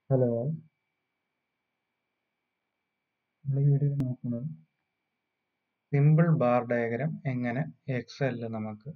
hello നമ്മൾ ഈ വീഡിയോയിൽ നോക്കുന്നത് സിമ്പിൾ ബാർ ഡയഗ്രാം എങ്ങനെ എക്സലിൽ നമുക്ക്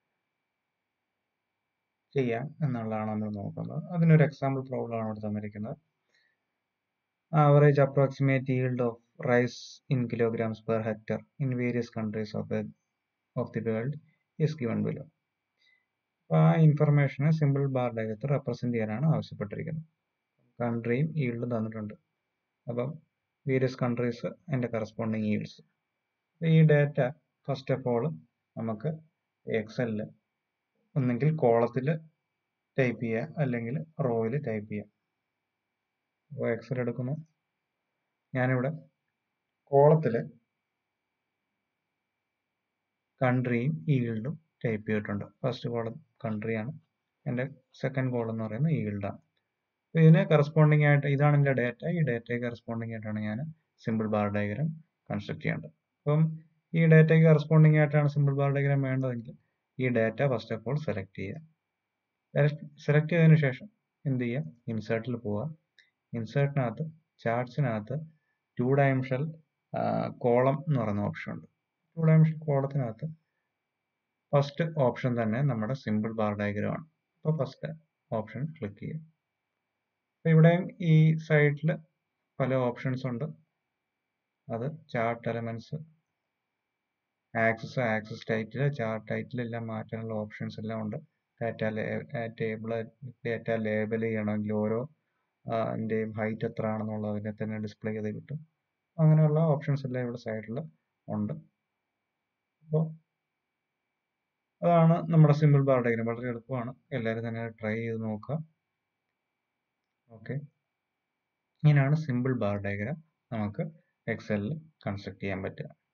ചെയ്യാം എന്നുള്ളതാണ് നമ്മൾ നോക്കുന്നത് അതിനൊരു എക്സാമ്പിൾ പ്രോബ്ലം ആണ് ഇവിടെ തന്നിരിക്കുന്നത് average approximate yield of rice in kilograms per hectare in various countries of of the world is given below അപ്പോൾ ആ ഇൻഫർമേഷനെ സിമ്പിൾ ബാർ ഡയഗ്രത്തിൽ റെപ്രസെന്റ് ചെയ്യാനാണ് ആവശ്യപ്പെട്ടിരിക്കുന്നത് കൺട്രിയും ഈൽഡും തന്നിട്ടുണ്ട് അപ്പം വേരിയസ് കൺട്രീസ് അതിൻ്റെ കറസ്പോണ്ടിങ് ഈൽഡ്സ് ഈ ഡാറ്റ ഫസ്റ്റ് ഓഫ് ഓൾ നമുക്ക് എക്സലിൽ ഒന്നെങ്കിൽ കോളത്തിൽ ടൈപ്പ് ചെയ്യുക അല്ലെങ്കിൽ റോയിൽ ടൈപ്പ് ചെയ്യുക അപ്പോൾ എക്സൽ എടുക്കുന്നു ഞാനിവിടെ കോളത്തിൽ കൺട്രിയും ഈൽഡും ടൈപ്പ് ചെയ്തിട്ടുണ്ട് ഫസ്റ്റ് കോളം കൺട്രിയാണ് എൻ്റെ സെക്കൻഡ് കോളം എന്ന് പറയുന്നത് ഈൽഡാണ് അപ്പോൾ ഇതിന് കറസ്പോണ്ടിങ് ആയിട്ട് ഇതാണ് എൻ്റെ ഡാറ്റ ഈ ഡാറ്റയ്ക്ക് കറസ്പോണ്ടിങ് ആയിട്ടാണ് ഞാൻ സിമ്പിൾ ബാർ ഡയഗ്രാം കൺസ്ട്രക്ട് ചെയ്യേണ്ടത് അപ്പം ഈ ഡാറ്റയ്ക്ക് കറസ്പോണ്ടിങ് ആയിട്ടാണ് സിമ്പിൾ ബാർ ഡയഗ്രാം വേണ്ടതെങ്കിൽ ഈ data first of all select ചെയ്യുക സെലക്ട് ചെയ്തതിന് ശേഷം എന്ത് ചെയ്യുക ഇൻസേർട്ടിൽ പോവുക ഇൻസേർട്ടിനകത്ത് ചാർട്സിനകത്ത് ടു ഡയമെൻഷൽ കോളം എന്ന് പറയുന്ന ഓപ്ഷൻ ഉണ്ട് ടു ഡയമെൻഷൽ കോളത്തിനകത്ത് ഫസ്റ്റ് ഓപ്ഷൻ തന്നെ നമ്മുടെ സിമ്പിൾ ബാർ ഡയഗ്രാം ആണ് അപ്പോൾ ഫസ്റ്റ് ഓപ്ഷൻ ക്ലിക്ക് ചെയ്യുക അപ്പോൾ ഇവിടെയും ഈ സൈഡിൽ പല ഓപ്ഷൻസ് ഉണ്ട് അത് chart elements axis axis title chart title എല്ലാം മാറ്റാനുള്ള ഓപ്ഷൻസ് എല്ലാം ഉണ്ട് ഡാറ്റ ടേബിൾ ഡാറ്റ ലേബൽ ചെയ്യണമെങ്കിൽ ഓരോ അതിൻ്റെയും ഹൈറ്റ് എത്ര ആണെന്നുള്ളത് അതിനെ തന്നെ ഡിസ്പ്ലേ ചെയ്ത് കിട്ടും അങ്ങനെയുള്ള ഓപ്ഷൻസ് എല്ലാം ഇവിടെ സൈഡിൽ ഉണ്ട് അപ്പോൾ അതാണ് നമ്മുടെ സിമ്പിൾ ബാർ ഡയഗ്രാം വളരെ എളുപ്പമാണ് എല്ലാവരും തന്നെ ട്രൈ ചെയ്ത് നോക്കുക ഓക്കെ ഇങ്ങനെയാണ് സിമ്പിൾ ബാർ ഡയഗ്രാം നമുക്ക് എക്സലിൽ കൺസ്ട്രക്ട് ചെയ്യാൻ പറ്റുക